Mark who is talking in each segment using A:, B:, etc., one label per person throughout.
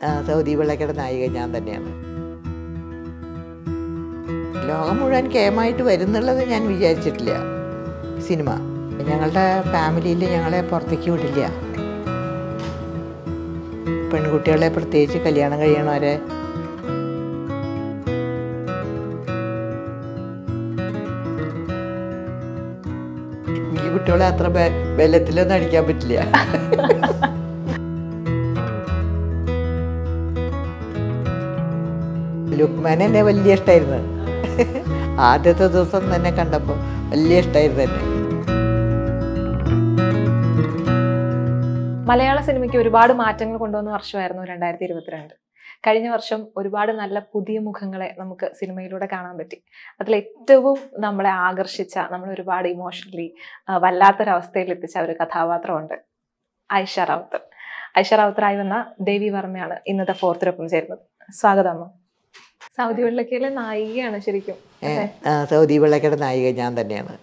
A: ആ, സൗദി വെള്ളക്കട നായിക ഞാൻ തന്നെയാണ് ലോകം മുഴുവൻ കേമായിട്ട് വരുന്നുള്ളത് ഞാൻ വിചാരിച്ചിട്ടില്ല സിനിമ ഞങ്ങളുടെ ഫാമിലിയിൽ ഞങ്ങളെ പുറത്തേക്ക് വിടില്ല പെൺകുട്ടികളെ പ്രത്യേകിച്ച് കല്യാണം കഴിയണവരെ ഈ കുട്ടികളെ അത്ര ബെ- ബലത്തിലൊന്നും അടിക്കാൻ പറ്റില്ല ലുക്മാൻ എന്നെ വലിയ ഇഷ്ടമായിരുന്നു ആദ്യത്തെ ദിവസം തന്നെ കണ്ടപ്പോൾ വലിയ ഇഷ്ടമായിരുന്നു എന്നെ
B: മലയാള സിനിമയ്ക്ക് ഒരുപാട് മാറ്റങ്ങൾ കൊണ്ടുവന്ന വർഷമായിരുന്നു രണ്ടായിരത്തി ഇരുപത്തിരണ്ട് കഴിഞ്ഞ വർഷം ഒരുപാട് നല്ല പുതിയ മുഖങ്ങളെ നമുക്ക് സിനിമയിലൂടെ കാണാൻ പറ്റി അതിൽ ഏറ്റവും നമ്മളെ ആകർഷിച്ച നമ്മൾ ഒരുപാട് ഇമോഷണലി വല്ലാത്തൊരവസ്ഥയിൽ എത്തിച്ച ഒരു കഥാപാത്രമുണ്ട് ഐഷ റാവുത്തർ ഐഷ റാവുത്തറായി വന്ന ദേവി വർമ്മയാണ് ഇന്നത്തെ ഫോർത്തിനൊപ്പം ചേരുന്നത് സ്വാഗതം അമ്മ സൗദി വെള്ളക്കയിലെ നായികയാണ് ശരിക്കും
A: ഏ, ആ, സൗദി വെള്ളക്കട നായിക ഞാൻ തന്നെയാണ്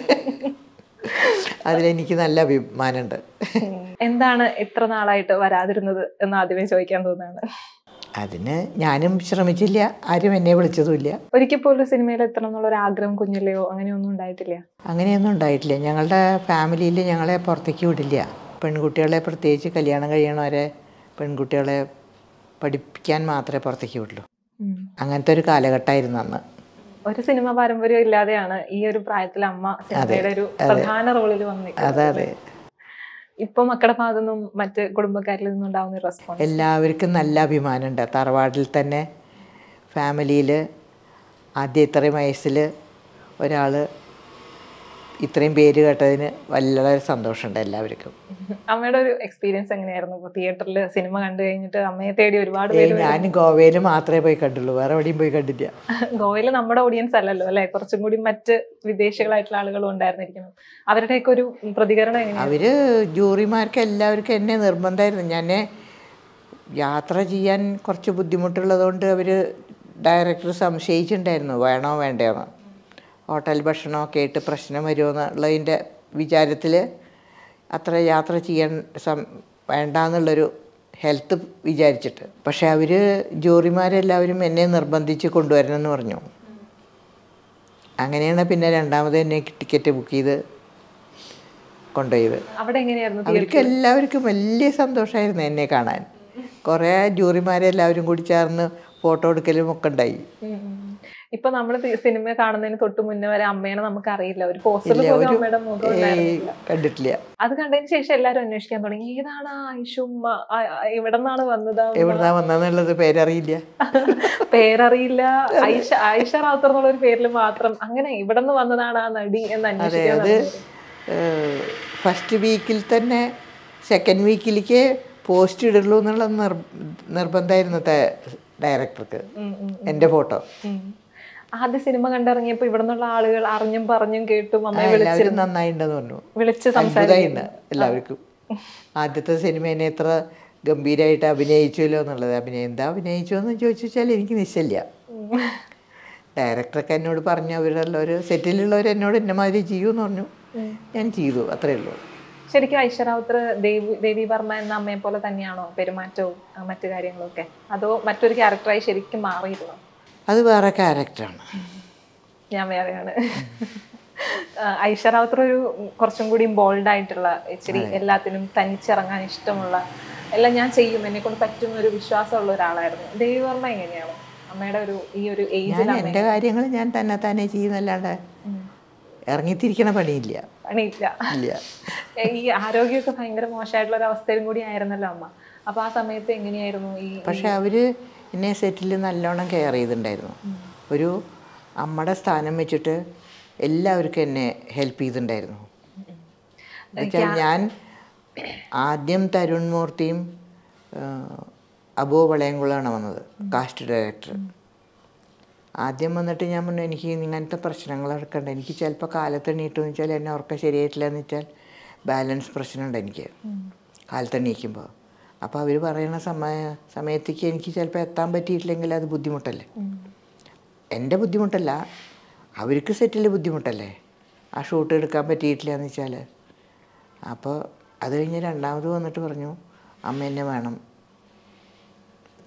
A: അതിലെനിക്ക് നല്ല അഭിമാനമുണ്ട്
B: എന്താണ് ഇത്ര നാളായിട്ട് വരാതിരുന്നത് എന്ന് ആദ്യമേ ചോദിക്കാൻ തോന്നുകയാണ്
A: അതിന് ഞാനും ശ്രമിച്ചില്ല ആരും എന്നെ വിളിച്ചതുമില്ല
B: ഒരിക്കൽ പോലും സിനിമയിൽ എത്തണം എന്നുള്ള ഒരു ആഗ്രഹം കുഞ്ഞിലെയോ അങ്ങനെയൊന്നും ഉണ്ടായിട്ടില്ല
A: അങ്ങനെയൊന്നും ഉണ്ടായിട്ടില്ല ഞങ്ങളുടെ ഫാമിലിയിൽ ഞങ്ങളെ പുറത്തേക്ക് വിടില്ല പെൺകുട്ടികളെ പ്രത്യേകിച്ച് കല്യാണം കഴിയണവരെ പെൺകുട്ടികളെ പഠിപ്പിക്കാൻ മാത്രമേ പുറത്തേക്ക് വിടുള്ളൂ അങ്ങനത്തെ ഒരു കാലഘട്ടമായിരുന്നു അന്ന്
B: ഒരു സിനിമ പാരമ്പര്യം ഇല്ലാതെയാണ് ഈ ഒരു പ്രായത്തിൽ അമ്മ സിനിമയുടെ ഒരു പ്രധാന റോളിൽ വന്നിരിക്കുന്നത്
A: അതെ അതെ
B: ഇപ്പൊ മക്കളുടെ ഭാഗത്തു നിന്നും മറ്റ് കുടുംബക്കാരിൽ നിന്നും ഉണ്ടാവുന്ന റെസ്പോൺസ്
A: എല്ലാവർക്കും നല്ല അഭിമാനമുണ്ട് തറവാട്ടിൽ തന്നെ ഫാമിലിയിൽ ആദ്യം ഇത്രയും വയസ്സിൽ ഒരാൾ ഇത്രയും പേര് കേട്ടതിന് വളരെ സന്തോഷമുണ്ട് എല്ലാവർക്കും
B: അമ്മയുടെ ഒരു എക്സ്പീരിയൻസ് എങ്ങനെയായിരുന്നു ഇപ്പൊ തിയേറ്ററിൽ സിനിമ കണ്ടു കഴിഞ്ഞിട്ട് അമ്മയെ തേടി ഒരുപാട്
A: ഏയ്
B: പേര്
A: ഞാൻ ഗോവയിൽ മാത്രമേ പോയി കണ്ടുള്ളൂ വേറെ എവിടെയും പോയി കണ്ടില്ല
B: ഗോവയില് നമ്മുടെ ഓഡിയൻസ് അല്ലല്ലോ അല്ലെ കുറച്ചും കൂടി മറ്റ് വിദേശികളായിട്ടുള്ള ആളുകളും ഉണ്ടായിരുന്നിരിക്കണം അവരുടെയൊക്കെ ഒരു പ്രതികരണം എങ്ങനെയാണ്
A: അവർ ജൂറിമാർക്ക് എല്ലാവർക്കും എന്നെ നിർബന്ധമായിരുന്നു ഞാൻ യാത്ര ചെയ്യാൻ കുറച്ച് ബുദ്ധിമുട്ടുള്ളതുകൊണ്ട് അവർ ഡയറക്ടർ സംശയിച്ചിട്ടുണ്ടായിരുന്നു വേണോ വേണ്ടയോന്ന് ഹോട്ടൽ ഭക്ഷണമൊക്കെ ആയിട്ട് പ്രശ്നം വരുമോ എന്നുള്ളതിൻ്റെ വിചാരത്തിൽ അത്ര യാത്ര ചെയ്യാൻ സം വേണ്ടാന്നുള്ളൊരു ഹെൽത്ത് വിചാരിച്ചിട്ട് പക്ഷെ അവർ ജൂറിമാരെല്ലാവരും എന്നെ നിർബന്ധിച്ച് കൊണ്ടുവരണമെന്ന് പറഞ്ഞു അങ്ങനെയാണ് പിന്നെ രണ്ടാമത് എന്നെ ടിക്കറ്റ് ബുക്ക് ചെയ്ത് കൊണ്ടുപോയത്
B: അവിടെ എങ്ങനെയായിരുന്നു
A: അവർക്ക് എല്ലാവർക്കും വലിയ സന്തോഷമായിരുന്നു എന്നെ കാണാൻ കുറേ ജൂറിമാരെല്ലാവരും കൂടി ചേർന്ന് ഫോട്ടോ എടുക്കലും ഒക്കെ ഉണ്ടായി
B: ഉം ഉം. ഇപ്പൊ നമ്മൾ സിനിമ കാണുന്നതിന് തൊട്ട് മുന്നേ വരെ അമ്മേനെ നമുക്ക് അറിയില്ല ഒരു പോസ്റ്ററിൽ
A: ഇല്ല,
B: പോലും
A: ഒരു-
B: അമ്മയുടെ മുഖം
A: ഏയ്
B: ഉണ്ടായിരുന്നില്ല
A: കണ്ടിട്ടില്ല
B: അത് കണ്ടതിന് ശേഷം എല്ലാരും അന്വേഷിക്കാൻ തുടങ്ങി ഏതാണ് ഐഷുമ്മ ഇവിടെ നിന്നാണ് വന്നത്
A: എവിടുന്നാ വന്നതെന്നുള്ളത് പേരറിയില്ല
B: പേരറിയില്ല ഐഷ ഐഷ റാവുത്തർ എന്നുള്ള ഒരു പേരിൽ മാത്രം അങ്ങനെ ഇവിടെ നിന്ന് വന്നതാണ് ആ നടി എന്ന്
A: അതെ
B: അന്വേഷിക്കാൻ
A: അത്
B: തുടങ്ങി.
A: ഫസ്റ്റ് വീക്കിൽ തന്നെ സെക്കൻഡ് വീക്കിലേക്ക് പോസ്റ്റ് ഇടുള്ളൂ എന്നുള്ള നിർ നിർബന്ധമായിരുന്നു ഡയറക്ടർക്ക്
B: ഉം, ഉം,
A: എൻ്റെ ഫോട്ടോ
B: ഉം. ആദ്യ സിനിമ കണ്ടിറങ്ങിയപ്പോ ഇവിടെ നിന്നുള്ള ആളുകൾ അറിഞ്ഞും പറഞ്ഞും കേട്ടും അമ്മയെ വിളിച്ച്
A: എല്ലാവരും നന്നായിട്ടുണ്ടെന്ന് പറഞ്ഞു
B: വിളിച്ച്
A: അത്ഭുതമായിട്ടുണ്ട് എല്ലാവർക്കും ആദ്യത്തെ സിനിമ എന്നെ എത്ര ഗംഭീരമായിട്ട് അഭിനയിച്ചല്ലോ എന്നുള്ളത് അഭിനയം എന്താ അഭിനയിച്ചു എന്ന് ചോദിച്ചു വെച്ചാൽ എനിക്ക് നിശ്ചയില്ല ഡയറക്ടറൊക്കെ എന്നോട് പറഞ്ഞു അവരുള്ളവർ സെറ്റിലുള്ളവർ എന്നോട് എന്നെ മാതിരി ചെയ്യൂന്ന് പറഞ്ഞു ഞാൻ ചെയ്തു അത്രേ ഉള്ളൂ
B: ശരിക്കും ഐഷ റാവുത്തർ ദേവി ദേവി വർമ്മ എന്ന അമ്മയെ പോലെ തന്നെയാണോ പെരുമാറ്റവും ആ, മറ്റു കാര്യങ്ങളും ഒക്കെ അതോ മറ്റൊരു ക്യാരക്ടറായി ശരിക്കും മാറിയിരുന്നോ
A: അത് വേറെ ക്യാരക്ടറാണ്
B: ഞാൻ വേറെയാണ് ആ, ഐഷ റാവുത്തർ ഒരു കുറച്ചും കൂടി ബോൾഡ് ആയിട്ടുള്ള ഇച്ചിരി എല്ലാത്തിനും തനിച്ചിറങ്ങാൻ ഇഷ്ടമുള്ള എല്ലാം ഞാൻ ചെയ്യും എന്നെ കൊണ്ട് പറ്റുന്ന ഒരു വിശ്വാസമുള്ള ഒരാളായിരുന്നു ദേവി വർമ്മ എങ്ങനെയാണ് അമ്മയുടെ ഒരു ഈ ഒരു ഏജിൽ
A: ഞാൻ എൻ്റെ കാര്യങ്ങൾ ഞാൻ തന്നെ തന്നെ ചെയ്യുന്നല്ലാണ്ട് ഇറങ്ങിത്തിരിക്കണ പണിയില്ല
B: പണിയില്ല
A: ഇല്ല
B: ഈ ആരോഗ്യമൊക്കെ ഭയങ്കര മോശമായിട്ടുള്ള ഒരു അവസ്ഥയിലും കൂടി ആയിരുന്നല്ലോ അമ്മ അപ്പൊ ആ സമയത്ത് എങ്ങനെയായിരുന്നു ഈ
A: പക്ഷെ അവർ എന്നെ സെറ്റിൽ നല്ലോണം കെയർ ചെയ്തിട്ടുണ്ടായിരുന്നു ഒരു അമ്മയുടെ സ്ഥാനം വെച്ചിട്ട് എല്ലാവർക്കും എന്നെ ഹെൽപ്പ് ചെയ്തിട്ടുണ്ടായിരുന്നു എന്നുവെച്ചാൽ ഞാൻ ആദ്യം തരുൺ മൂർത്തിയും ആ, അബു വളയംകുളമാണ് വന്നത് കാസ്റ്റ് ഡയറക്ടർ ആദ്യം വന്നിട്ട് ഞാൻ പറഞ്ഞു എനിക്ക് ഇങ്ങനത്തെ പ്രശ്നങ്ങളൊക്കെ ഉണ്ട് എനിക്ക് ചിലപ്പോൾ കാലത്ത് എണീട്ടെന്ന് വെച്ചാൽ എന്നെ ഉറക്കം ശരിയായിട്ടില്ല എന്ന് വെച്ചാൽ ബാലൻസ് പ്രശ്നമുണ്ട് എനിക്ക് കാലത്ത് എണീക്കുമ്പോൾ അപ്പോൾ അവർ പറയുന്ന സമയ സമയത്തേക്ക് എനിക്ക് ചിലപ്പോൾ എത്താൻ പറ്റിയിട്ടില്ലെങ്കിൽ അത് ബുദ്ധിമുട്ടല്ലേ എൻ്റെ ബുദ്ധിമുട്ടല്ല അവർക്ക് സെറ്റിൽ ബുദ്ധിമുട്ടല്ലേ ആ ഷൂട്ട് എടുക്കാൻ പറ്റിയിട്ടില്ല എന്ന് വെച്ചാൽ അപ്പോൾ അത് കഴിഞ്ഞ് രണ്ടാമത് വന്നിട്ട് പറഞ്ഞു അമ്മ എന്നെ വേണം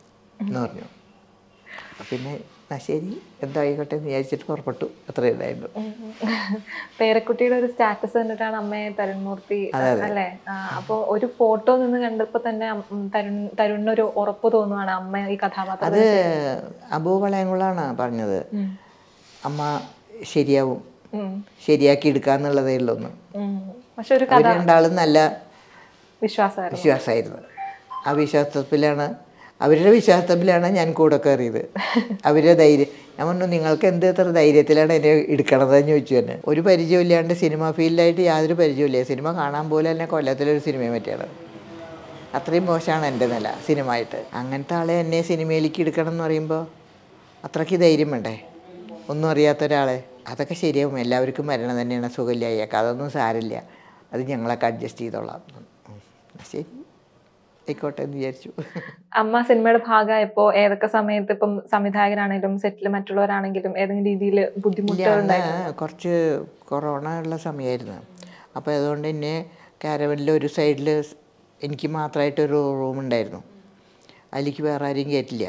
A: എന്ന് പറഞ്ഞു അപ്പം പിന്നെ എന്നാ ശരി എന്തായിക്കോട്ടെ എന്ന് വിചാരിച്ചിട്ട് പുറപ്പെട്ടു അത്രയേ ഉണ്ടായിരുന്നു
B: പേരക്കുട്ടിയുടെ ഒരു സ്റ്റാറ്റസ് കണ്ടിട്ടാണ് അമ്മയെ തരുൺമൂർത്തി അല്ലേ അപ്പൊ ഒരു ഫോട്ടോ നിന്ന് കണ്ടപ്പോ തന്നെ അം- ഉം തരുൺ തരുണിനൊരു ഉറപ്പ് തോന്നുവാണ് അമ്മ ഈ കഥാപാത്രം
A: അത് അബൂ വളയങ്കുളാണ് പറഞ്ഞത് അമ്മ ശരിയാവും ശരിയാക്കി എടുക്കാന്നുള്ളതേ ഉള്ളൂന്ന്
B: പക്ഷെ ഒരു
A: അവർ രണ്ടാളും നല്ല
B: വിശ്വാസമായിരുന്നു
A: വിശ്വാസമായിരുന്നു ആ വിശ്വാസത്തിലാണ് അവരുടെ വിശ്വാസത്തിലാണ് ഞാൻ കൂടെ കയറിയത് അവരുടെ ധൈര്യം ഞാൻ പറഞ്ഞു നിങ്ങൾക്ക് എന്ത് ഇത്ര ധൈര്യത്തിലാണ് എന്നെ എടുക്കണതെന്ന് ചോദിച്ചു തന്നെ ഒരു പരിചയമില്ലാണ്ട് സിനിമ ഫീൽഡായിട്ട് യാതൊരു പരിചയമില്ല സിനിമ കാണാൻ പോലെ തന്നെ കൊല്ലത്തിലൊരു സിനിമയെ പറ്റിയാണ് അത്രയും മോശമാണ് എൻ്റെ നില സിനിമ ആയിട്ട് അങ്ങനത്തെ ആളെ എന്നെ സിനിമയിലേക്ക് എടുക്കണം എന്ന് പറയുമ്പോൾ അത്രയ്ക്ക് ധൈര്യം വേണ്ടേ ഒന്നും അറിയാത്ത ഒരാളെ അതൊക്കെ ശരിയാവും എല്ലാവർക്കും വരണം തന്നെയാണ് സുഖമില്ലായേക്കാം അതൊന്നും സാരില്ല അത് ഞങ്ങളൊക്കെ അഡ്ജസ്റ്റ് ചെയ്തോളാം ഉം. ശരി ആയിക്കോട്ടെ എന്ന് വിചാരിച്ചു
B: അമ്മ സിനിമയുടെ ഭാഗമായപ്പോ ഏതൊക്കെ സമയത്ത് ഇപ്പം സംവിധായകരാണെങ്കിലും സെറ്റിൽ മറ്റുള്ളവരാണെങ്കിലും ഏതെങ്കിലും രീതിയിൽ ബുദ്ധിമുട്ടുകൾ
A: അന്ന് കുറച്ച് കൊറോണ ഉള്ള സമയമായിരുന്നു അപ്പോൾ അതുകൊണ്ട് തന്നെ കാരവനിൽ ഒരു സൈഡിൽ എനിക്ക് മാത്രമായിട്ടൊരു റൂം ഉണ്ടായിരുന്നു അതിലേക്ക് വേറെ ആരെയും കയറ്റില്ല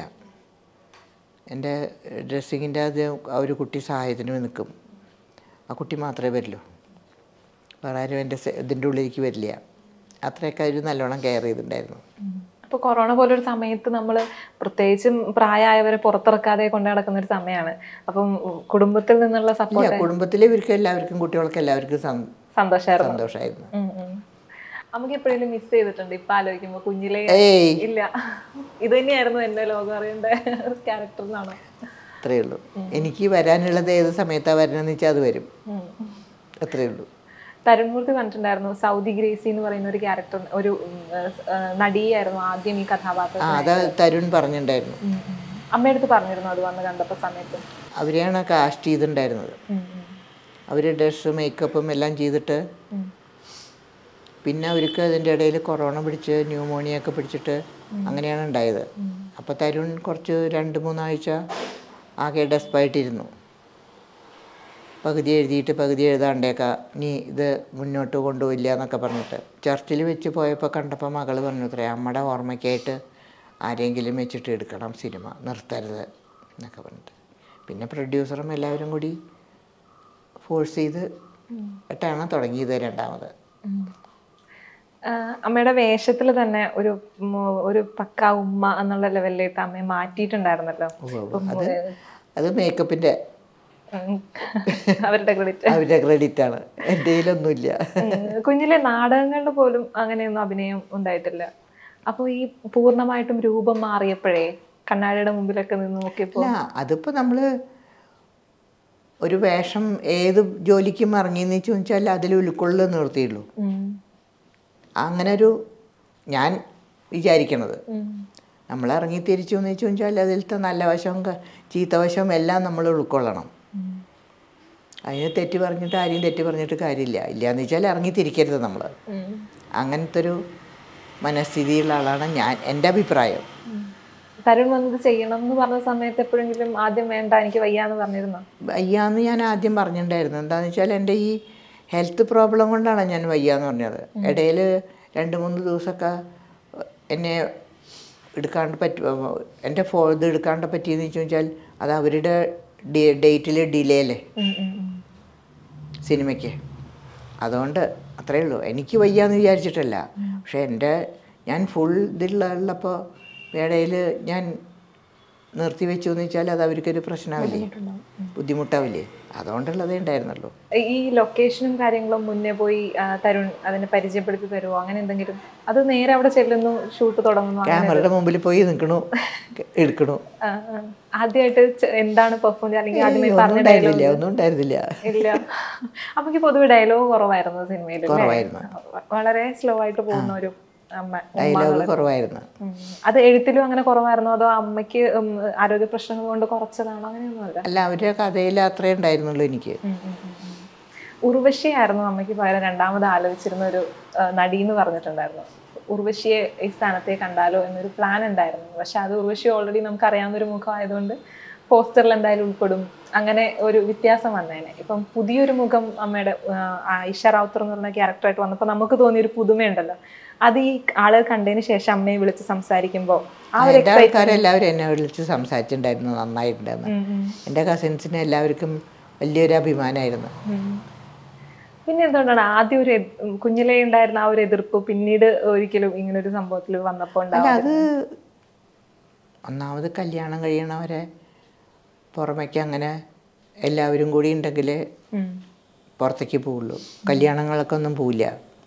A: എൻ്റെ ഡ്രസ്സിങ്ങിൻ്റെ അത് ആ ഒരു കുട്ടി സഹായത്തിന് നിൽക്കും ആ കുട്ടി മാത്രമേ വരുള്ളൂ വേറെ ആരും എൻ്റെ സെ- ഇതിൻ്റെ ഉള്ളിലേക്ക് വരില്ല അത്രയൊക്കെ അവർ നല്ലോണം കെയർ ചെയ്തിട്ടുണ്ടായിരുന്നു
B: അപ്പൊ കൊറോണ പോലൊരു സമയത്ത് നമ്മൾ പ്രത്യേകിച്ചും പ്രായമായവരെ പുറത്തിറക്കാതെ കൊണ്ടു നടക്കുന്ന ഒരു സമയമാണ് അപ്പം കുടുംബത്തിൽ നിന്നുള്ള
A: ഇല്ല
B: സപ്പോർട്ട്
A: കുടുംബത്തിലെ ഇവർക്ക് എല്ലാവർക്കും കുട്ടികൾക്ക് എല്ലാവർക്കും സം-
B: സന്തോഷമായിരുന്നു
A: സന്തോഷമായിരുന്നു
B: ഉം ഉം. നമുക്ക് എപ്പോഴെങ്കിലും മിസ് ചെയ്തിട്ടുണ്ട് ഇപ്പൊ ആലോചിക്കുമ്പോ കുഞ്ഞിലെ
A: ഏയ്
B: ഇല്ല ഇത് തന്നെയായിരുന്നു എന്റെ ലോകം അറിയേണ്ട ക്യാരക്ടർ എന്നാണോ
A: അത്രയേ ഉള്ളൂ എനിക്ക് വരാനുള്ളത് ഏത് സമയത്താണ് വരണമെന്ന് വെച്ചാൽ അത് വരും
B: ഉം.
A: അത്രയേ ഉള്ളൂ
B: തരുൺമൂർത്തി പറഞ്ഞിട്ടുണ്ടായിരുന്നു സൗദി ഗ്രേസി എന്ന് പറയുന്ന ഒരു ക്യാരക്ടർ ഒരു ഉം, ആ, നടിയായിരുന്നു ആദ്യം ഈ കഥാപാത്രം
A: ആ അത് തരുൺ പറഞ്ഞിട്ടുണ്ടായിരുന്നു
B: അമ്മയുടെ അടുത്ത് പറഞ്ഞിരുന്നു അത് വന്ന് കണ്ടപ്പോ സമയത്ത്
A: അവരെയാണ് കാസ്റ്റ് ചെയ്തിട്ടുണ്ടായിരുന്നത്
B: ഉം, ഉം.
A: അവർ ഡ്രസ്സ് മേക്കപ്പും എല്ലാം ചെയ്തിട്ട്
B: ഉം.
A: പിന്നെ അവർക്ക് അതിൻ്റെ ഇടയിൽ കൊറോണ പിടിച്ച് ന്യൂമോണിയ ഒക്കെ പിടിച്ചിട്ട് അങ്ങനെയാണ് ഉണ്ടായത് അപ്പോൾ തരുൺ കുറച്ച് രണ്ട് മൂന്നാഴ്ച ആകെ ഡെസ്പായിട്ടിരുന്നു പകുതി എഴുതിയിട്ട് പകുതി എഴുതാണ്ടേക്കാം നീ ഇത് മുന്നോട്ട് കൊണ്ടുപോയില്ല എന്നൊക്കെ പറഞ്ഞിട്ട് ചർച്ചിൽ വെച്ച് പോയപ്പോൾ കണ്ടപ്പോൾ മകൾ പറഞ്ഞു അത്രേ അമ്മയുടെ ഓർമ്മയ്ക്കായിട്ട് ആരെങ്കിലും വെച്ചിട്ട് എടുക്കണം സിനിമ നിർത്തരുത് എന്നൊക്കെ പറഞ്ഞിട്ട് പിന്നെ പ്രൊഡ്യൂസറും എല്ലാവരും കൂടി ഫോഴ്സ് ചെയ്ത് ഇട്ടാണ് തുടങ്ങിയത് രണ്ടാമത്
B: ഉം. ആ, അമ്മയുടെ വേഷത്തിൽ തന്നെ ഒരു ഉം, ഒരു പക്ക ഉമ്മ എന്നുള്ള ലെവലിലേക്ക് അമ്മയെ മാറ്റിയിട്ടുണ്ടായിരുന്നല്ലോ ഇപ്പം,
A: അത് അത് മേക്കപ്പിൻ്റെ
B: ഉം, അവരുടെ ക്രെഡിറ്റ്
A: അവരുടെ ക്രെഡിറ്റാണ് എൻ്റെ കയ്യിലൊന്നുമില്ല
B: കുഞ്ഞിലെ നാടകങ്ങളിൽ പോലും അങ്ങനെയൊന്നും അഭിനയം ഉണ്ടായിട്ടില്ല അപ്പോൾ ഈ പൂർണ്ണമായിട്ടും രൂപം മാറിയപ്പോഴേ കണ്ണാടിയുടെ മുമ്പിലൊക്കെ നിന്ന് നോക്കിയപ്പോൾ
A: അല്ല അതിപ്പോൾ നമ്മൾ ഒരു വേഷം ഏത് ജോലിക്കും ഇറങ്ങിയെന്ന് ചോദിച്ചാൽ അതിൽ ഉൾക്കൊള്ളു നിർത്തിയുള്ളൂ
B: ഉം,
A: അങ്ങനെ ഒരു ഞാൻ വിചാരിക്കണത്
B: ഉം,
A: നമ്മൾ ഇറങ്ങി തിരിച്ചു എന്ന് ചോദിച്ചാൽ അതിലത്തെ നല്ല വശവും ക- ചീത്ത വശവും എല്ലാം നമ്മൾ ഉൾക്കൊള്ളണം
B: ഉം.
A: അതിന് തെറ്റ് പറഞ്ഞിട്ട് ആരെയും തെറ്റ് പറഞ്ഞിട്ട് കാര്യമില്ല ഇല്ലയെന്ന് വെച്ചാൽ ഇറങ്ങി തിരിക്കരുത് നമ്മൾ
B: ഉം.
A: അങ്ങനത്തെ ഒരു മനസ്ഥിതിയുള്ള ആളാണ് ഞാൻ എൻ്റെ അഭിപ്രായം
B: ഉം. തരുൺ വന്നത് ചെയ്യണം എന്ന് പറഞ്ഞ സമയത്ത് എപ്പോഴെങ്കിലും ആദ്യം വേണ്ട എനിക്ക് വയ്യാന്ന് പറഞ്ഞിരുന്നോ
A: വയ്യാന്ന് ഞാൻ ആദ്യം പറഞ്ഞിട്ടുണ്ടായിരുന്നു എന്താണെന്ന് വെച്ചാൽ എൻ്റെ ഈ ഹെൽത്ത് പ്രോബ്ലം കൊണ്ടാണ് ഞാൻ വയ്യാന്ന് പറഞ്ഞത് ഇടയിൽ രണ്ട് മൂന്ന് ദിവസമൊക്കെ എന്നെ എടുക്കാണ്ട് പറ്റും എൻ്റെ ഫോ ഇത് എടുക്കാണ്ട് പറ്റിയെന്ന് ചോദിച്ചാൽ അത് അവരുടെ ഡേറ്റിൽ ഡിലേ അല്ലേ
B: ഉം, ഉം, ഉം.
A: സിനിമയ്ക്ക് അതുകൊണ്ട് അത്രയേ ഉള്ളൂ എനിക്ക് വയ്യാന്ന് വിചാരിച്ചിട്ടല്ല പക്ഷെ എൻ്റെ ഞാൻ ഫുൾ ഇതിലുള്ളപ്പോൾ ഇടയിൽ ഞാൻ നിർത്തി വെച്ചു എന്ന് വെച്ചാൽ അത് അവർക്കൊരു പ്രശ്നമാവില്ലേ ബുദ്ധിമുട്ടാവില്ലേ അതുകൊണ്ടുള്ളതേ ഉണ്ടായിരുന്നുള്ളൂ
B: ഈ ലൊക്കേഷനും കാര്യങ്ങളും മുന്നേ പോയി ആ, തരുൺ അതിനെ പരിചയപ്പെടുത്തി തരുമോ അങ്ങനെ എന്തെങ്കിലും അത് നേരെ അവിടെ ചെല്ലുന്നു ഷൂട്ട് തുടങ്ങുന്നു അങ്ങനെ
A: ക്യാമറയുടെ മുമ്പിൽ പോയി നിൽക്കണു എടുക്കണു
B: ആ, ആ. ആദ്യമായിട്ട് ചെ- എന്താണ് പെർഫോം അല്ലെങ്കിൽ ആദ്യമേ
A: ഒന്നും
B: പറഞ്ഞ
A: ഉണ്ടായിരുന്നില്ല
B: ഡയലോഗ്
A: ഒന്നും ഉണ്ടായിരുന്നില്ല
B: ഇല്ല അപ്പൊ എനിക്ക് പൊതുവെ ഡയലോഗ് കുറവായിരുന്നു സിനിമയിൽ
A: കുറവായിരുന്നു.
B: വളരെ സ്ലോ ആയിട്ട് പോകുന്ന ഒരു അമ്മ
A: ഡയലോഗ് കുറവായിരുന്നു
B: ഉം. അത് എഴുത്തിലും അങ്ങനെ കുറവായിരുന്നോ അതോ അമ്മയ്ക്ക് ഉം, ആരോഗ്യ പ്രശ്നങ്ങൾ കൊണ്ട് കുറച്ചതാണോ അങ്ങനെയൊന്നുമല്ല
A: അല്ല അവരുടെ കഥയിൽ അത്രേ ഉണ്ടായിരുന്നുള്ളൂ എനിക്ക്
B: ഉം, ഉം, ഉം, ഉം. ഉർവശിയായിരുന്നു അമ്മയ്ക്ക് പകരം രണ്ടാമത് ആലോചിച്ചിരുന്ന ഒരു ആ, നടി എന്ന് പറഞ്ഞിട്ടുണ്ടായിരുന്നു ഉർവശിയെ ഈ സ്ഥാനത്തെ കണ്ടാലോ എന്നൊരു പ്ലാൻ ഉണ്ടായിരുന്നു പക്ഷെ അത് ഉർവശി ഓൾറെഡി നമുക്ക് അറിയാവുന്ന ഒരു മുഖം ആയതുകൊണ്ട് പോസ്റ്ററിൽ എന്തായാലും ഉൾപ്പെടും അങ്ങനെ ഒരു വ്യത്യാസം വന്നേനെ ഇപ്പം പുതിയൊരു മുഖം അമ്മയുടെ ആ, ആയിഷ റാവുത്തർ എന്ന് പറഞ്ഞ ക്യാരക്ടറായിട്ട് വന്നപ്പോൾ നമുക്ക് തോന്നിയൊരു പുതുമയുണ്ടല്ലോ അത് ഈ ആളുകൾ കണ്ടതിന് ശേഷം അമ്മയെ വിളിച്ച് സംസാരിക്കുമ്പോൾ ആ ഒരു
A: എൻ്റെ ആൾക്കാരെല്ലാവരും എന്നെ വിളിച്ച് സംസാരിച്ചിട്ടുണ്ടായിരുന്നു നന്നായിട്ടുണ്ടായിരുന്നു
B: ഉം, ഉം,
A: എൻ്റെ കസിൻസിന് എല്ലാവർക്കും വലിയൊരു അഭിമാനമായിരുന്നു
B: ഉം. പിന്നെ എന്തുകൊണ്ടാണ് ആദ്യം ഒരു എത്- ഉം, കുഞ്ഞിലേ ഉണ്ടായിരുന്ന ആ ഒരു എതിർപ്പ് പിന്നീട് ഒരിക്കലും ഇങ്ങനെ ഒരു സംഭവത്തിൽ വന്നപ്പോൾ
A: അല്ല
B: ഉണ്ടാവും
A: അത് ഒന്നാമത് കല്യാണം കഴിയണവരെ പുറമേക്ക് അങ്ങനെ എല്ലാവരും കൂടി ഉണ്ടെങ്കിൽ പുറത്തേക്ക് പോവുള്ളൂ കല്യാണങ്ങളൊക്കെ ഒന്നും പോവില്ല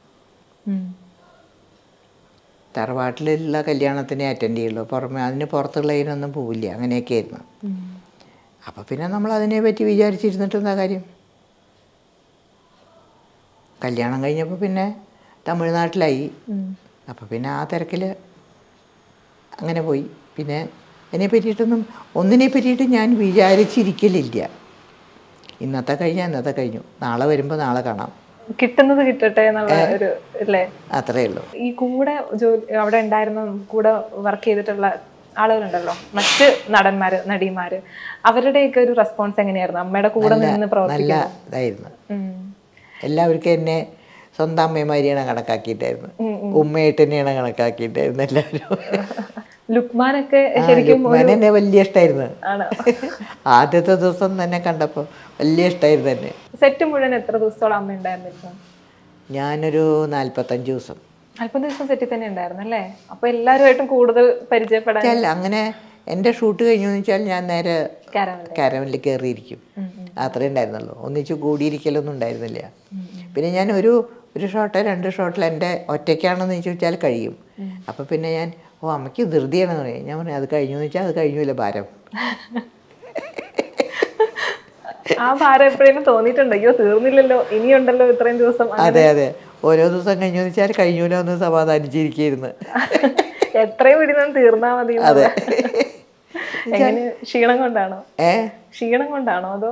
A: തറവാട്ടിലുള്ള കല്യാണത്തിനെ അറ്റൻഡ് ചെയ്യുള്ളൂ പുറമെ അതിന് പുറത്തുള്ളതിനൊന്നും പോവില്ല അങ്ങനെയൊക്കെ ആയിരുന്നു അപ്പോൾ പിന്നെ നമ്മൾ അതിനെ പറ്റി വിചാരിച്ചിരുന്നിട്ട് എന്താ കാര്യം കല്യാണം കഴിഞ്ഞപ്പോൾ പിന്നെ തമിഴ്നാട്ടിലായി അപ്പോൾ പിന്നെ ആ തിരക്കിൽ അങ്ങനെ പോയി പിന്നെ അതിനെ പറ്റിയിട്ടൊന്നും ഒന്നിനെ പറ്റിയിട്ട് ഞാൻ വിചാരിച്ചിരിക്കലില്ല ഇന്നത്തെ കഴിഞ്ഞാൽ ഇന്നത്തെ കഴിഞ്ഞു നാളെ വരുമ്പോൾ നാളെ കാണാം
B: കിട്ടുന്നത് കിട്ടട്ടെ എന്നുള്ള ഒരു അല്ലേ
A: അത്രേ ഉള്ളൂ
B: ഈ കൂടെ ജോലി അവിടെ ഉണ്ടായിരുന്ന കൂടെ വർക്ക് ചെയ്തിട്ടുള്ള ആളുകളുണ്ടല്ലോ മറ്റ് നടന്മാര് നടിമാര് അവരുടെയൊക്കെ ഒരു റെസ്പോൺസ് എങ്ങനെയായിരുന്നു അമ്മയുടെ കൂടെ നിന്ന്
A: നല്ല
B: പ്രവർത്തിക്കുന്നത്
A: ഇതായിരുന്നു
B: ഉം.
A: എല്ലാവർക്കും എന്നെ സ്വന്തം അമ്മമാരിയാണ് കണക്കാക്കിയിട്ടായിരുന്നു ഉമ്മയായിട്ട് തന്നെയാണ് കണക്കാക്കിയിട്ടായിരുന്നു എല്ലാവരും
B: ലുക്മാനൊക്കെ
A: ആ,
B: ശരിക്കും
A: ലുക്മാൻ എന്നെ വലിയ ഇഷ്ടമായിരുന്നു
B: ആണ്
A: ആദ്യത്തെ ദിവസം തന്നെ കണ്ടപ്പോൾ വലിയ ഇഷ്ടമായിരുന്നു എന്നെ
B: സെറ്റ് മുഴുവൻ എത്ര ദിവസത്തോളം അമ്മ ഉണ്ടായിരുന്നിരുന്നു
A: ഞാനൊരു നാൽപ്പത്തഞ്ച് ദിവസം
B: അല്പം ദിവസം സെറ്റിൽ തന്നെ ഉണ്ടായിരുന്നു അല്ലേ അപ്പൊ എല്ലാവരുമായിട്ടും കൂടുതൽ പരിചയപ്പെടാൻ
A: വെച്ചാൽ അങ്ങനെ എൻ്റെ ഷൂട്ട് കഴിഞ്ഞു എന്ന് വെച്ചാൽ ഞാൻ നേരെ
B: കാരമല്ലേ
A: കാരവനിൽ കയറിയിരിക്കും അത്രേ ഉണ്ടായിരുന്നുള്ളൂ ഒന്നിച്ച് കൂടിയിരിക്കലൊന്നും ഉണ്ടായിരുന്നില്ല പിന്നെ ഞാൻ ഒരു ഒരു ഷോട്ട് രണ്ട് ഷോട്ടിൽ എൻ്റെ ഒറ്റയ്ക്കാണെന്ന് ചോദിച്ചാൽ കഴിയും അപ്പോൾ പിന്നെ ഞാൻ ഓ അമ്മയ്ക്ക് ധൃതിയാണെന്ന് പറയും ഞാൻ പറഞ്ഞു അത് കഴിഞ്ഞു എന്ന് വെച്ചാൽ അത് കഴിഞ്ഞില്ല ഭാരം
B: ആ ഭാരം എപ്പോഴേലും തോന്നിയിട്ടുണ്ടോ അയ്യോ തീർന്നില്ലല്ലോ ഇനിയുണ്ടല്ലോ ഇത്രയും ദിവസം
A: അതെ അതെ ഓരോ ദിവസം കഴിഞ്ഞു എന്ന് വെച്ചാൽ കഴിഞ്ഞൂലോ എന്ന് സമാധാനിച്ചിരിക്കുന്നു
B: എത്രയും പിടിന്നും തീർന്നാ മതി
A: അതെ
B: എങ്ങനെ ക്ഷീണം കൊണ്ടാണോ
A: ഏ
B: ക്ഷീണം കൊണ്ടാണോ അതോ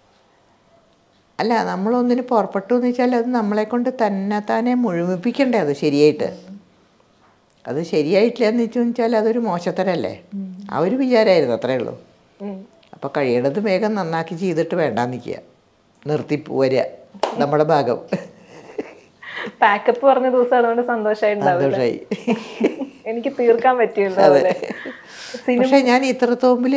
A: അല്ല നമ്മളൊന്നിന് പുറപ്പെട്ടു എന്ന് വെച്ചാൽ അത് നമ്മളെ കൊണ്ട് തന്നെ താനെ മുഴുമിപ്പിക്കണ്ടേ അത് ശരിയായിട്ട് അത് ശരിയായിട്ടില്ല എന്ന് വെച്ചു വെച്ചാൽ അതൊരു മോശത്തരല്ലേ ആ ഒരു വിചാരമായിരുന്നു അത്രേ ഉള്ളൂ
B: ഉം.
A: അപ്പോൾ കഴിയണത് വേഗം നന്നാക്കി ചെയ്തിട്ട് വേണ്ടാന്ന് നിൽക്കുക നിർത്തി പോരുക നമ്മുടെ ഭാഗം
B: പാക്കപ്പ് പറഞ്ഞ ദിവസം അതുകൊണ്ട് സന്തോഷമായിട്ടുണ്ടാവും
A: സന്തോഷമായി
B: എനിക്ക് തീർക്കാൻ പറ്റിയല്ലോ അല്ലേ
A: പക്ഷേ ഞാൻ ഇത്ര തോമ്പിൽ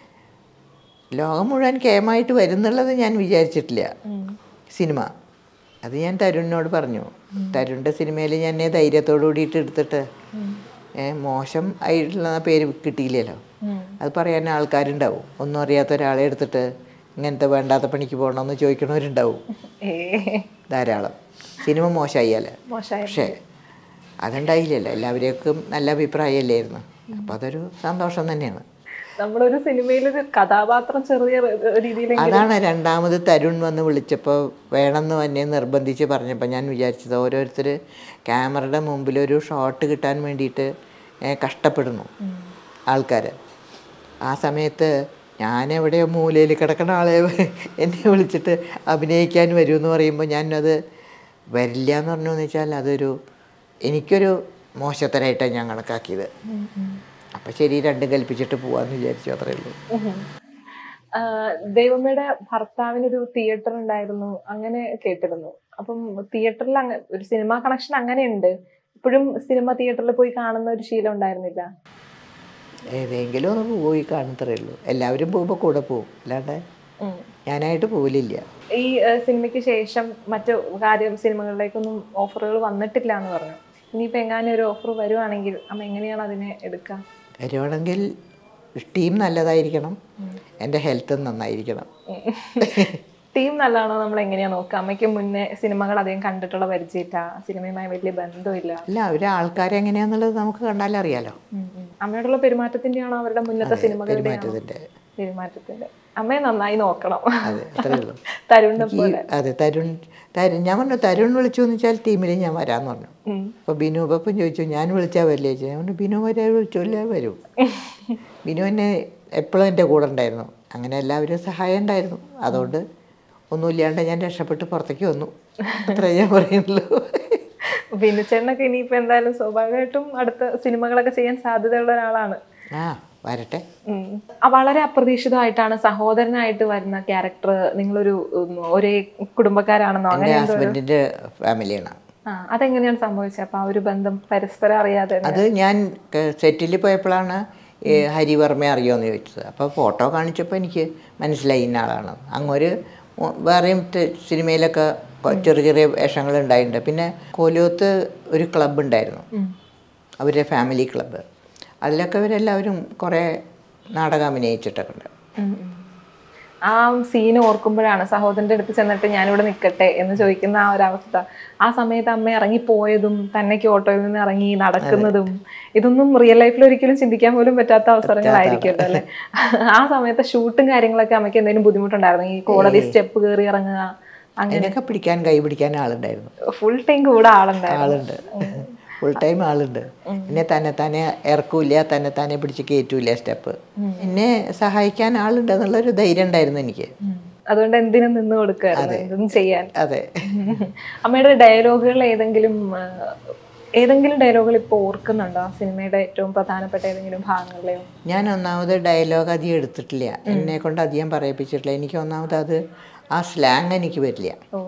A: ലോകം മുഴുവൻ കേമായിട്ട് വരുന്നുള്ളത് ഞാൻ വിചാരിച്ചിട്ടില്ല സിനിമ അത് ഞാൻ തരുണിനോട് പറഞ്ഞു തരുണിൻ്റെ സിനിമയിൽ ഞാൻ എന്നെ ധൈര്യത്തോടു കൂടിയിട്ട് എടുത്തിട്ട് ഏ, മോശം ആയിട്ടുള്ള പേര് കിട്ടിയില്ലല്ലോ അത് പറയാൻ ആൾക്കാരുണ്ടാവും ഒന്നും അറിയാത്ത ഒരാളെ എടുത്തിട്ട് ഇങ്ങനത്തെ വേണ്ടാത്ത പണിക്ക് പോകണമെന്ന് ചോദിക്കണവരുണ്ടാവും
B: ഏ
A: ധാരാളം സിനിമ മോശമായാലേ
B: മോശമായ
A: പക്ഷേ അതുണ്ടായില്ലല്ലോ എല്ലാവരേക്കും നല്ല അഭിപ്രായമല്ലായിരുന്നു അപ്പം അതൊരു സന്തോഷം തന്നെയാണ്
B: നമ്മളൊരു സിനിമയിലൊരു കഥാപാത്രം ചെറിയ രീതിയിൽ
A: അതാണ് രണ്ടാമത് തരുൺ വന്ന് വിളിച്ചപ്പോൾ വേണമെന്ന് തന്നെ നിർബന്ധിച്ച് പറഞ്ഞപ്പോൾ ഞാൻ വിചാരിച്ചത് ഓരോരുത്തർ ക്യാമറയുടെ മുമ്പിൽ ഒരു ഷോട്ട് കിട്ടാൻ വേണ്ടിയിട്ട് ഏ, കഷ്ടപ്പെടുന്നു ആൾക്കാർ ആ സമയത്ത് ഞാൻ എവിടെയോ മൂലയിൽ കിടക്കുന്ന ആളെ എന്നെ വിളിച്ചിട്ട് അഭിനയിക്കാൻ വരുമെന്ന് പറയുമ്പോൾ ഞാനത് വരില്ല എന്ന് പറഞ്ഞു എന്ന് വെച്ചാൽ അതൊരു എനിക്കൊരു മോശത്തരായിട്ടാണ് ഞാൻ കണക്കാക്കിയത് അപ്പം ശരി രണ്ടും കൽപ്പിച്ചിട്ട് പോവാന്ന് വിചാരിച്ചു അത്രേ ഉള്ളൂ
B: ദൈവമ്മയുടെ ഭർത്താവിനൊരു തിയേറ്റർ ഉണ്ടായിരുന്നു അങ്ങനെ കേട്ടിരുന്നു അപ്പം തിയേറ്ററിൽ അങ്ങ ഒരു സിനിമ കണക്ഷൻ അങ്ങനെ ഉണ്ട് ഇപ്പോഴും സിനിമ തിയേറ്ററിൽ പോയി കാണുന്ന ഒരു ശീലം ഉണ്ടായിരുന്നില്ല
A: ഏതെങ്കിലും ഒന്ന് പോയി കാണത്തറേ ഉള്ളൂ എല്ലാവരും പോകുമ്പോൾ കൂടെ പോകും അല്ലാണ്ട്
B: ഉം.
A: ഞാനായിട്ട് പോലില്ല
B: ഈ ഏഹ്, സിനിമയ്ക്ക് ശേഷം മറ്റു കാര്യം സിനിമകളിലേക്കൊന്നും ഓഫറുകൾ വന്നിട്ടില്ല എന്ന് പറഞ്ഞു ഇനിയിപ്പോൾ എങ്ങാനും ഒരു ഓഫർ വരുവാണെങ്കിൽ അമ്മ എങ്ങനെയാണ് അതിനെ എടുക്കുക
A: വരുവാണെങ്കിൽ ടീം നല്ലതായിരിക്കണം എൻ്റെ ഹെൽത്തും നന്നായിരിക്കണം
B: ടീം നല്ലതാണോ നമ്മൾ എങ്ങനെയാ നോക്കുക അമ്മയ്ക്ക് മുന്നേ സിനിമകൾ അധികം കണ്ടിട്ടുള്ള പരിചയമില്ല സിനിമയുമായി വലിയ ബന്ധമില്ല
A: അല്ല അവരെ ആൾക്കാരെ എങ്ങനെയാന്നുള്ളത് നമുക്ക് കണ്ടാലറിയാലോ
B: ഉം, ഉം. അമ്മയോടുള്ള പെരുമാറ്റത്തിന്റെ ആണോ അവരുടെ മുന്നത്തെ സിനിമകളുടെ
A: പെരുമാറ്റത്തിൻ്റെ
B: പെരുമാറ്റത്തിന്റെ അമ്മയെ നന്നായി നോക്കണം
A: അതെ അത്രേ ഉള്ളൂ
B: തരുണിനെ
A: ഈ അതെ തരുൺ തരുൺ ഞാൻ പറഞ്ഞു തരുൺ വിളിച്ചു എന്ന് വെച്ചാൽ ടീമിൽ ഞാൻ വരാമെന്ന് പറഞ്ഞു
B: ഉം.
A: അപ്പോൾ ബിനു പപ്പൻ ചോദിച്ചു ഞാൻ വിളിച്ചാൽ വരില്ലേ ചോദിച്ചു ഞാൻ പറഞ്ഞു ബിനു വരെ വിളിച്ചില്ല വരും ബിനു എന്നെ എപ്പോഴും എൻ്റെ കൂടെ ഉണ്ടായിരുന്നു അങ്ങനെ എല്ലാവരും സഹായം ഉണ്ടായിരുന്നു അതുകൊണ്ട് ഒന്നുമില്ലാണ്ട് ഞാൻ രക്ഷപ്പെട്ട് പുറത്തേക്ക് വന്നു അത്രേ ഞാൻ പറയുള്ളൂ
B: ബിനുചേട്ടനൊക്കെ ഇനിയിപ്പോ എന്തായാലും സ്വാഭാവികമായിട്ടും അടുത്ത സിനിമകളൊക്കെ ചെയ്യാൻ സാധ്യതയുള്ള ഒരാളാണ്
A: ആ വരട്ടെ
B: ഉം. ആ, വളരെ അപ്രതീക്ഷിതമായിട്ടാണ് സഹോദരനായിട്ട് വരുന്ന ക്യാരക്ടർ നിങ്ങളൊരു ഉം, ഒരേ കുടുംബക്കാരാണെന്നോ
A: എൻ്റെ
B: അങ്ങനെ എന്തോ ഒരു-
A: ഹസ്ബൻഡിൻ്റെ ഫാമിലിയാണ്
B: ആ അതെങ്ങനെയാണ് സംഭവിച്ചത് അപ്പൊ ആ ഒരു ബന്ധം പരസ്പരം അറിയാതെ
A: അത് ഞാൻ സെറ്റിൽ പോയപ്പോഴാണ് ഈ ഹരിവർമ്മയെ അറിയുമെന്ന് ചോദിച്ചത് അപ്പോൾ ഫോട്ടോ കാണിച്ചപ്പോൾ എനിക്ക് മനസ്സിലായി ഇന്ന ആളാണ് അങ്ങൊരു മു- വേറെയും ടെ- സിനിമയിലൊക്കെ കൊ- ചെറിയ ചെറിയ വേഷങ്ങൾ ഉണ്ടായിട്ടുണ്ട് പിന്നെ കോലിയോത്ത് ഒരു ക്ലബ്ബ് ഉണ്ടായിരുന്നു
B: ഉം.
A: അവരുടെ ഫാമിലി ക്ലബ്ബ് അതിലൊക്കെ അവരെല്ലാവരും കുറേ നാടകം അഭിനയിച്ചിട്ടൊക്കെ ഉണ്ട്
B: ഉം, ഉം. ആ സീൻ ഓർക്കുമ്പോഴാണ് സഹോദരന്റെ അടുത്ത് ചെന്നിട്ട് ഞാനിവിടെ നിൽക്കട്ടെ എന്ന് ചോദിക്കുന്ന ആ ഒരു അവസ്ഥ ആ സമയത്ത് അമ്മ ഇറങ്ങിപ്പോയതും തന്നേക്ക് ഓട്ടോയിൽ നിന്ന് ഇറങ്ങി നടക്കുന്നതും ഇതൊന്നും റിയൽ ലൈഫിൽ ഒരിക്കലും ചിന്തിക്കാൻ പോലും പറ്റാത്ത അവസരങ്ങളായിരിക്കുമല്ലോ അല്ലെ ആ സമയത്ത് ഷൂട്ടും കാര്യങ്ങളൊക്കെ അമ്മയ്ക്ക് എന്തെങ്കിലും ബുദ്ധിമുട്ടുണ്ടായിരുന്നു ഈ കോടതി സ്റ്റെപ്പ് കയറി ഇറങ്ങുക അങ്ങനെ
A: അതിനൊക്കെ പിടിക്കാൻ കൈ പിടിക്കാൻ ആളുണ്ടായിരുന്നു
B: ഫുൾ ടൈം കൂടെ ആളുണ്ടായിരുന്നു
A: ആളുണ്ട് ഫുൾ ടൈം ആളുണ്ട് എന്നെ തന്നെ തന്നെ ഇറക്കൂല തന്നെ തന്നെ പിടിച്ച് കയറ്റൂല സ്റ്റെപ്പ് എന്നെ സഹായിക്കാൻ ആളുണ്ട് എന്നുള്ളൊരു ധൈര്യം ഉണ്ടായിരുന്നു എനിക്ക്
B: ഉം. അതുകൊണ്ട് എന്തിനും നിന്ന് കൊടുക്കുകയായിരുന്നു എന്തും ചെയ്യാൻ
A: അതെ
B: അമ്മയുടെ ഡയലോഗുകൾ ഏതെങ്കിലും ആ, ഏതെങ്കിലും ഡയലോഗുകൾ ഇപ്പോൾ ഓർക്കുന്നുണ്ടോ ആ സിനിമയുടെ ഏറ്റവും പ്രധാനപ്പെട്ട ഏതെങ്കിലും ഭാഗങ്ങളിലെയോ
A: ഞാൻ ഒന്നാമത് ഡയലോഗ് അധികം എടുത്തിട്ടില്ല എന്നെ കൊണ്ട് അധികം പറയിപ്പിച്ചിട്ടില്ല എനിക്ക് ഒന്നാമത് അത് ആ സ്ലാങ് എനിക്ക് വരില്ല
B: ഓ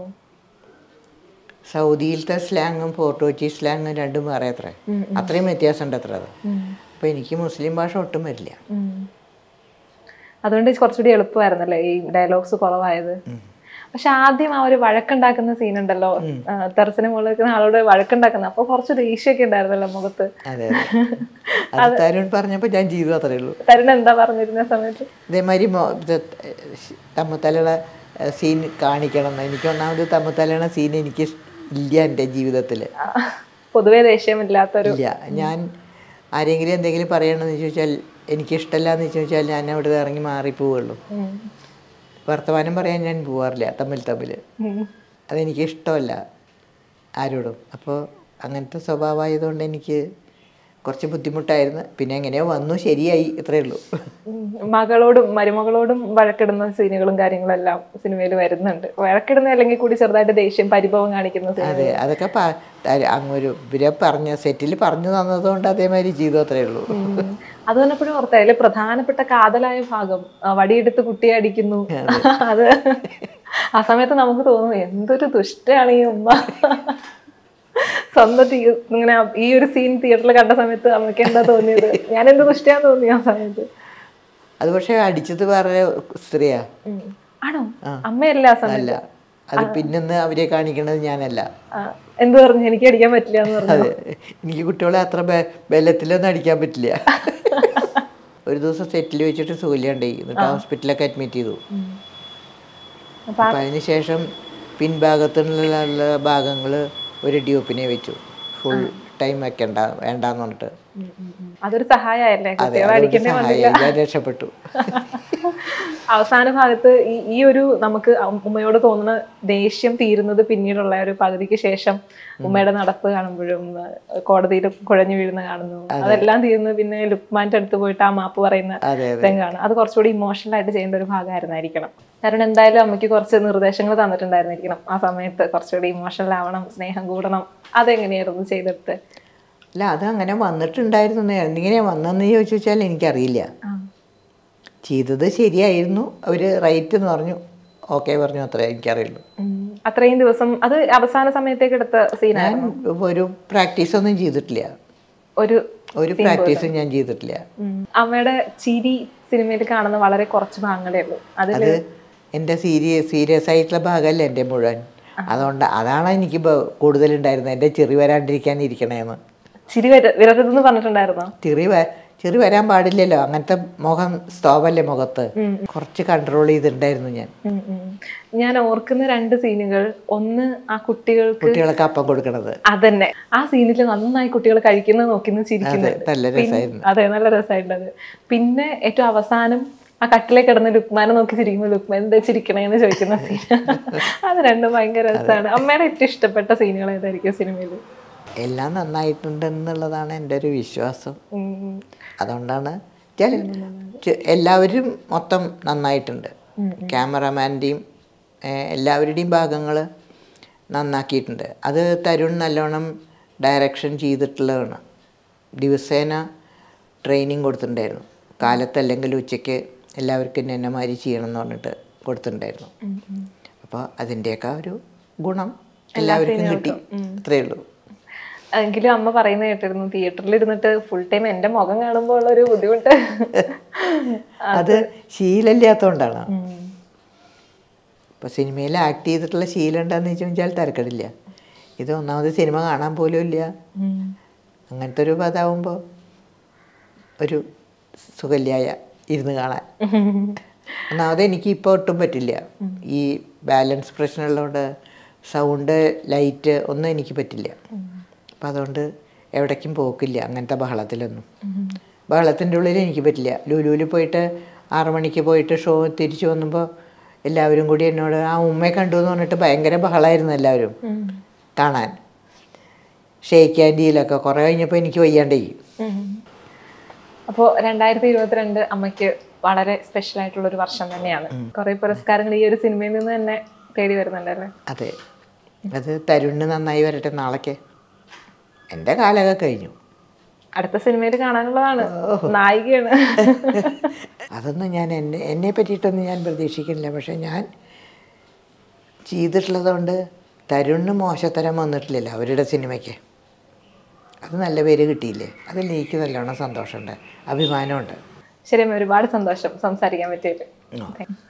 A: സൗദിയിലത്തെ സ്ലാങ്ങും ഫോർട്ട് കൊച്ചി സ്ലാങ്ങും രണ്ടും വേറെ അത്ര
B: ഉം,
A: അത്രയും വ്യത്യാസമുണ്ട് അത്ര അത്
B: ഉം,
A: അപ്പോൾ എനിക്ക് മുസ്ലിം ഭാഷ ഒട്ടും വരില്ല
B: ഉം. അതുകൊണ്ട് കുറച്ചുകൂടി എളുപ്പമായിരുന്നല്ലേ ഈ ഡയലോഗ്സ് കുറവായത് പക്ഷെ ആദ്യം ആ ഒരു വഴക്കുണ്ടാക്കുന്ന സീൻ ഉണ്ടല്ലോ ആ, ടെറസിന് മുകളിൽ നിൽക്കുന്ന ആളോട് വഴക്കുണ്ടാക്കുന്ന അപ്പൊ കുറച്ച് ദേഷ്യമൊക്കെ ഉണ്ടായിരുന്നല്ലോ മുഖത്ത്
A: അതെ അതെ അത് തരുൺ പറഞ്ഞപ്പോൾ ഞാൻ ചെയ്തു അത്രേ ഉള്ളൂ
B: തരുൺ എന്താ പറഞ്ഞിരുന്ന സമയത്ത്
A: ഇതേമാതിരി മോ- ഇത് തമ്മിത്തലയുടെ സീൻ കാണിക്കണം എന്ന് എനിക്ക് ഒന്നാമത് തമ്മിത്തലയുടെ സീൻ എനിക്ക് ഇല്ല എൻ്റെ ജീവിതത്തിൽ
B: ആ, പൊതുവേ ദേഷ്യമില്ലാത്തൊരു
A: ഇല്ല ഞാൻ ആരെങ്കിലും എന്തെങ്കിലും പറയണമെന്ന് ചോദിച്ചാൽ എനിക്കിഷ്ടമല്ല എന്ന് ചോദിച്ചാൽ ഞാൻ അവിടെ ഇറങ്ങി മാറിപ്പോവുള്ളൂ
B: ഉം,
A: വർത്തമാനം പറയാൻ ഞാൻ പോവാറില്ല തമ്മിൽ തമ്മിൽ
B: ഉം.
A: അതെനിക്ക് ഇഷ്ടമല്ല ആരോടും അപ്പോൾ അങ്ങനത്തെ സ്വഭാവമായതുകൊണ്ട് എനിക്ക് കുറച്ച് ബുദ്ധിമുട്ടായിരുന്നു പിന്നെ എങ്ങനെയോ വന്നു ശരിയായി ഇത്രയേ ഉള്ളൂ
B: ഉം. മകളോടും മരുമകളോടും വഴക്കിടുന്ന സീനുകളും കാര്യങ്ങളും എല്ലാം സിനിമയിൽ വരുന്നുണ്ട് വഴക്കിടുന്ന അല്ലെങ്കിൽ കൂടി ചെറുതായിട്ട് ദേഷ്യം പരിഭവം കാണിക്കുന്ന സീൻ
A: അതെ അതൊക്കെ പ- ത- അങ്ങൊരു ഇവരെ പറഞ്ഞ സെറ്റിൽ പറഞ്ഞു തന്നതുകൊണ്ട് അതേമാതിരി ചെയ്തു അത്രേ ഉള്ളൂ
B: അത് പറഞ്ഞപ്പോഴും ഓർത്ത അതിലെ പ്രധാനപ്പെട്ട കാതലായ ഭാഗം ആ, വടിയെടുത്ത് കുട്ടിയെ അടിക്കുന്നു അത് ആ സമയത്ത് നമുക്ക് തോന്നും എന്തൊരു ദുഷ്ടാണ് ഈ ഉമ്മ സ്വന്തം തീ- ഇങ്ങനെ ഈ ഒരു സീൻ തിയേറ്ററിൽ കണ്ട സമയത്ത് അമ്മയ്ക്ക് എന്താ തോന്നിയത് ഞാൻ എന്ത് ദുഷ്ടാന്ന് തോന്നി ആ സമയത്ത്
A: അത് പക്ഷേ അടിച്ചത് വേറെ സ്ത്രീയാ
B: ഉം. ആണോ അമ്മയല്ല ആ സമയത്ത്
A: അല്ല അത് പിന്നെന്ന് അവരെ കാണിക്കണത് ഞാനല്ല
B: ആ, എന്ത് പറഞ്ഞു എനിക്ക് അടിക്കാൻ പറ്റില്ല എന്ന് പറഞ്ഞു
A: അതെ എനിക്ക് കുട്ടികളെ അത്ര ബ- ബലത്തിലൊന്നും അടിക്കാൻ പറ്റില്ല ഒരു ദിവസം സെറ്റിൽ വെച്ചിട്ട് സുഖമില്ലാണ്ടായി എന്നിട്ട് ഹോസ്പിറ്റലൊക്കെ അഡ്മിറ്റ് ചെയ്തു
B: അപ്പൊ
A: അപ്പം അതിന് ശേഷം പിൻഭാഗത്തുള്ള ഭാഗങ്ങൾ ഒരു ഡ്യൂപ്പിനെ വെച്ചു ഫുൾ ടൈം വെക്കണ്ട വേണ്ടാന്ന് പറഞ്ഞിട്ട്
B: ഉം, ഉം, ഉം. അതൊരു സഹായല്ലേ
A: അതെ
B: കുട്ടികളെ
A: അതുകൊണ്ട്
B: അടിക്കേണ്ടി വന്നില്ല
A: സഹായം ഞാൻ രക്ഷപ്പെട്ടു
B: അവസാന ഭാഗത്ത് ഈ ഈ ഒരു നമുക്ക് അം- ഉമ്മയോട് തോന്നുന്ന ദേഷ്യം തീരുന്നത് പിന്നീടുള്ള ഒരു പകുതിക്ക് ശേഷം ഉമ്മയുടെ നടപ്പ് കാണുമ്പോഴും ഏഹ് കോടതിയിൽ കുഴഞ്ഞു വീഴുന്ന കാണുന്നു അതെല്ലാം തീർന്ന് പിന്നെ ലുക്മാന്റെ അടുത്ത് പോയിട്ട് ആ മാപ്പ് പറയുന്ന
A: അതെ അതെ
B: രംഗമാണ് അത് കുറച്ചുകൂടി ഇമോഷണൽ ആയിട്ട് ചെയ്യേണ്ട ഒരു ഭാഗമായിരുന്നായിരിക്കണം കാരണം എന്തായാലും അമ്മയ്ക്ക് കുറച്ച് നിർദ്ദേശങ്ങൾ തന്നിട്ടുണ്ടായിരുന്നിരിക്കണം ആ സമയത്ത് കുറച്ചുകൂടി ഇമോഷണൽ ആവണം സ്നേഹം കൂടണം അതെങ്ങനെയായിരുന്നു ചെയ്തെടുത്ത്
A: അല്ല അത് അങ്ങനെ വന്നിട്ടുണ്ടായിരുന്നു എന്തിങ്ങനെ വന്നെന്ന് ചോദിച്ചു വെച്ചാൽ എനിക്കറിയില്ല
B: ആ.
A: ചെയ്തത് ശരിയായിരുന്നു അവർ റൈറ്റ് എന്ന് പറഞ്ഞു ഓക്കെ പറഞ്ഞു അത്രേ എനിക്കറിയുള്ളൂ
B: ഉം. അത്രയും ദിവസം അത് അവസാന സമയത്തേക്ക് എടുത്ത
A: ഞാൻ
B: സീനായിരുന്നു
A: ഒരു പ്രാക്ടീസ് ഒന്നും ചെയ്തിട്ടില്ല
B: ഒരു
A: ഒരു പ്രാക്ടീസും ഞാൻ ചെയ്തിട്ടില്ല
B: ഉം. അമ്മയുടെ ചിരി സിനിമയിൽ കാണുന്ന വളരെ കുറച്ച് ഭാഗങ്ങളേ ഉള്ളൂ അതിൽ
A: അത് എൻ്റെ സീരിയസ് സീരിയസ് ആയിട്ടുള്ള ഭാഗമല്ല എൻ്റെ മുഴുവൻ അതുകൊണ്ട് അതാണ് എനിക്ക് ഇപ്പോൾ കൂടുതലുണ്ടായിരുന്നത് എൻ്റെ ചെറി വരാണ്ടിരിക്കാൻ ഇരിക്കണേന്ന്
B: ചിരി വര വിരരുതെന്ന് പറഞ്ഞിട്ടുണ്ടായിരുന്നോ
A: ചെറി വ ചെറി വരാൻ പാടില്ലല്ലോ അങ്ങനത്തെ മുഖം സ്തോവല്ലേ മുഖത്ത് കുറച്ച് കൺട്രോൾ ചെയ്തിട്ടുണ്ടായിരുന്നു ഞാൻ
B: ഉം, ഉം. ഞാൻ ഓർക്കുന്ന രണ്ട് സീനുകൾ ഒന്ന് ആ കുട്ടികൾക്ക്
A: കുട്ടികൾക്ക് അപ്പം കൊടുക്കണത്
B: അതന്നെ ആ സീനിൽ നന്നായി കുട്ടികൾ കഴിക്കുന്നത് നോക്കിന്ന്
A: അതെ
B: ചിരിക്കുന്നത്
A: നല്ല രസമായിരുന്നു
B: അതെ നല്ല രസമായിട്ടുണ്ട് അത് പിന്നെ ഏറ്റവും അവസാനം ആ കട്ടിലെ കിടന്ന് ലുക്മാനെ നോക്കി ചിരിക്കുമ്പോൾ ലുക്മാൻ എന്താ ചിരിക്കണേന്ന് ചോദിക്കുന്ന സീൻ അത് രണ്ടും ഭയങ്കര രസമാണ് അമ്മയുടെ ഏറ്റവും ഇഷ്ടപ്പെട്ട സീനുകൾ ഏതായിരിക്കും സിനിമയിൽ
A: എല്ലാം നന്നായിട്ടുണ്ടെന്നുള്ളതാണ് എൻ്റെ ഒരു വിശ്വാസം അതുകൊണ്ടാണ് ചില ചെ- എല്ലാവരും മൊത്തം നന്നായിട്ടുണ്ട് ക്യാമറമാൻ്റെയും എല്ലാവരുടെയും ഭാഗങ്ങൾ നന്നാക്കിയിട്ടുണ്ട് അത് തരുൺ നല്ലോണം ഡയറക്ഷൻ ചെയ്തിട്ടുള്ളതാണ് ദിവസേന ട്രെയിനിങ് കൊടുത്തിട്ടുണ്ടായിരുന്നു കാലത്തല്ലെങ്കിൽ ഉച്ചയ്ക്ക് എല്ലാവർക്കും എന്നെ മാതിരി ചെയ്യണം എന്ന് പറഞ്ഞിട്ട് കൊടുത്തിട്ടുണ്ടായിരുന്നു അപ്പോൾ അതിൻ്റെയൊക്കെ ഒരു ഗുണം എല്ലാവർക്കും കിട്ടി അത്രയേ ഉള്ളൂ
B: എങ്കിലും അമ്മ പറയുന്ന കേട്ടിരുന്നു തിയേറ്ററിൽ ഇരുന്നിട്ട് ഫുൾ ടൈം എന്റെ മുഖം കാണുമ്പോൾ ഉള്ള ഒരു ബുദ്ധിമുട്ട്
A: അത് ശീലമില്ലാത്തതുകൊണ്ടാണ്
B: ഉം.
A: ഇപ്പോൾ സിനിമയിൽ ആക്ട് ചെയ്തിട്ടുള്ള ശീലം ഉണ്ടെന്ന് ചോദിച്ചാൽ തിരക്കടില്ല ഇത് ഒന്നാമത് സിനിമ കാണാൻ പോലും ഇല്ല
B: ഉം.
A: അങ്ങനത്തെ ഒരു പദാവുമ്പോൾ ഒരു സുഖല്യായ ഇരുന്ന് കാണാൻ ഒന്നാമത് എനിക്ക് ഇപ്പോൾ ഒട്ടും പറ്റില്ല ഈ ബാലൻസ് പ്രശ്നമുള്ളതുകൊണ്ട് സൗണ്ട് ലൈറ്റ് ഒന്നും എനിക്ക് പറ്റില്ല അപ്പം അതുകൊണ്ട് എവിടേക്കും പോക്കില്ല അങ്ങനത്തെ ബഹളത്തിലൊന്നും ബഹളത്തിൻ്റെ ഉള്ളിൽ എനിക്ക് പറ്റില്ല ലുലുവിൽ പോയിട്ട് ആറു മണിക്ക് പോയിട്ട് ഷോ തിരിച്ചു വന്നപ്പോൾ എല്ലാവരും കൂടി എന്നോട് ആ ഉമ്മയെ കണ്ടു എന്ന് പറഞ്ഞിട്ട് ഭയങ്കര ബഹളമായിരുന്നു എല്ലാവരും
B: ഉം.
A: കാണാൻ ഷെയ്ക്ക് ആൻഡിയിലൊക്കെ കുറേ കഴിഞ്ഞപ്പോൾ എനിക്ക് വയ്യാണ്ടേ
B: ഉം. അപ്പോ രണ്ടായിരത്തി ഇരുപത്തിരണ്ട് അമ്മയ്ക്ക് വളരെ സ്പെഷ്യൽ ആയിട്ടുള്ള ഒരു വർഷം തന്നെയാണ് കുറെ പുരസ്കാരങ്ങൾ ഈ ഒരു സിനിമയിൽ നിന്ന് തന്നെ തേടി വരുന്നുണ്ടല്ലേ
A: അതെ അത് തരുണിന് നന്നായി വരട്ടെ നാളേക്ക് എൻ്റെ കാലമൊക്കെ കഴിഞ്ഞു
B: അടുത്ത സിനിമയിൽ കാണാനുള്ളതാണ് നായികയാണ്
A: അതൊന്നും ഞാൻ എന്നെ എന്നെ പറ്റിയിട്ടൊന്നും ഞാൻ പ്രതീക്ഷിക്കുന്നില്ല പക്ഷേ ഞാൻ ചെയ്തിട്ടുള്ളതുകൊണ്ട് തരുണിന് മോശത്തരം വന്നിട്ടില്ലല്ലോ അവരുടെ സിനിമയ്ക്ക് അത് നല്ല പേര് കിട്ടിയില്ലേ അതിൽ എനിക്ക് നല്ലോണം സന്തോഷമുണ്ട് അഭിമാനമുണ്ട്
B: ശരി അമ്മ ഒരുപാട് സന്തോഷം സംസാരിക്കാൻ പറ്റിയിട്ട്
A: ആ.